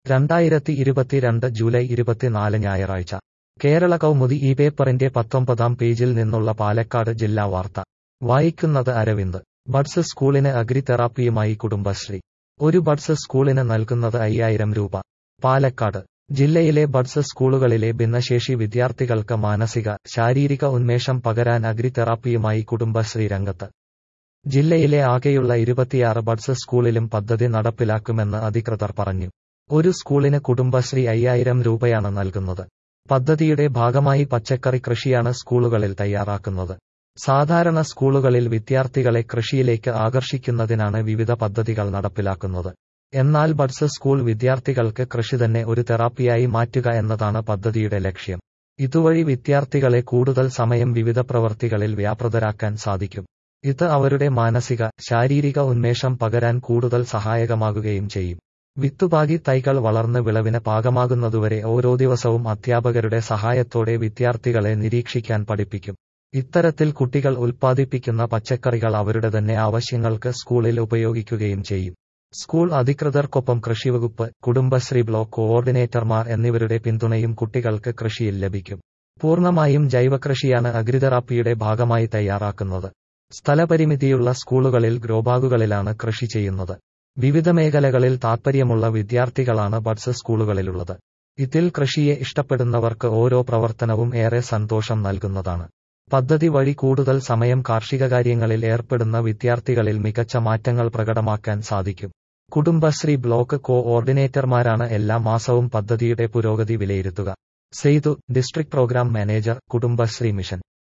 രണ്ടായിരത്തി ഇരുപത്തിരണ്ട് ജൂലൈ ഇരുപത്തിനാല് ഞായറാഴ്ച കേരള കൗമുദി ഈ പേപ്പറിന്റെ പത്തൊമ്പതാം പേജിൽ നിന്നുള്ള പാലക്കാട് ജില്ലാ വാർത്ത വായിക്കുന്നത് അരവിന്ദ് ബഡ്സ് സ്കൂളിന് അഗ്രി തെറാപ്പിയുമായി കുടുംബശ്രീ ഒരു ബഡ്സ് സ്കൂളിന് നൽകുന്നത് അയ്യായിരം രൂപ പാലക്കാട് ജില്ലയിലെ ബഡ്സ് സ്കൂളുകളിലെ ഭിന്നശേഷി വിദ്യാർത്ഥികൾക്ക് മാനസിക ശാരീരിക ഉന്മേഷം പകരാൻ അഗ്രി തെറാപ്പിയുമായി കുടുംബശ്രീ രംഗത്ത് ജില്ലയിലെ ആകെയുള്ള ഇരുപത്തിയാറ് ബഡ്സ് സ്കൂളിലും പദ്ധതി നടപ്പിലാക്കുമെന്ന് അധികൃതർ പറഞ്ഞു ഒരു സ്കൂളിന് കുടുംബശ്രീ അയ്യായിരം രൂപയാണ് നൽകുന്നത് പദ്ധതിയുടെ ഭാഗമായി പച്ചക്കറി കൃഷിയാണ് സ്കൂളുകളിൽ തയ്യാറാക്കുന്നത് സാധാരണ സ്കൂളുകളിൽ വിദ്യാർത്ഥികളെ കൃഷിയിലേക്ക് ആകർഷിക്കുന്നതിനാണ് വിവിധ പദ്ധതികൾ നടപ്പിലാക്കുന്നത് എന്നാൽ ബഡ്സ് സ്കൂൾ വിദ്യാർത്ഥികൾക്ക് കൃഷി തന്നെ ഒരു തെറാപ്പിയായി മാറ്റുക എന്നതാണ് പദ്ധതിയുടെ ലക്ഷ്യം ഇതുവഴി വിദ്യാർത്ഥികളെ കൂടുതൽ സമയം വിവിധ പ്രവൃത്തികളിൽ വ്യാപൃതരാക്കാൻ സാധിക്കും ഇത് അവരുടെ മാനസിക ശാരീരിക ഉന്മേഷം പകരാൻ കൂടുതൽ സഹായകമാകുകയും ചെയ്യും വിത്തുപാകി തൈകൾ വളർന്ന് വിളവിന് പാകമാകുന്നതുവരെ ഓരോ ദിവസവും അധ്യാപകരുടെ സഹായത്തോടെ വിദ്യാർത്ഥികളെ നിരീക്ഷിക്കാൻ പഠിപ്പിക്കും ഇത്തരത്തിൽ കുട്ടികൾ ഉൽപ്പാദിപ്പിക്കുന്ന പച്ചക്കറികൾ അവരുടെ തന്നെ ആവശ്യങ്ങൾക്ക് സ്കൂളിൽ ഉപയോഗിക്കുകയും ചെയ്യും സ്കൂൾ അധികൃതർക്കൊപ്പം കൃഷിവകുപ്പ് കുടുംബശ്രീ ബ്ലോക്ക് കോഓർഡിനേറ്റർമാർ എന്നിവരുടെ പിന്തുണയും കുട്ടികൾക്ക് കൃഷിയിൽ ലഭിക്കും പൂർണ്ണമായും ജൈവകൃഷിയാണ് അഗ്രിതെറാപ്പിയുടെ ഭാഗമായി തയ്യാറാക്കുന്നത് സ്ഥലപരിമിതിയുള്ള സ്കൂളുകളിൽ ഗ്രോബാഗുകളിലാണ് കൃഷി ചെയ്യുന്നത് വിവിധ മേഖലകളിൽ താൽപ്പര്യമുള്ള വിദ്യാർത്ഥികളാണ് ബഡ്സ് സ്കൂളുകളിലുള്ളത് ഇതിൽ കൃഷിയെ ഇഷ്ടപ്പെടുന്നവർക്ക് ഓരോ പ്രവർത്തനവും ഏറെ സന്തോഷം നൽകുന്നതാണ് പദ്ധതി വഴി കൂടുതൽ സമയം കാർഷിക കാര്യങ്ങളിൽ ഏർപ്പെടുന്ന വിദ്യാർത്ഥികളിൽ മികച്ച മാറ്റങ്ങൾ പ്രകടമാക്കാൻ സാധിക്കും കുടുംബശ്രീ ബ്ലോക്ക് കോ ഓർഡിനേറ്റർമാരാണ് എല്ലാ മാസവും പദ്ധതിയുടെ പുരോഗതി വിലയിരുത്തുക സെയ്തു district program manager Kudumbashree mission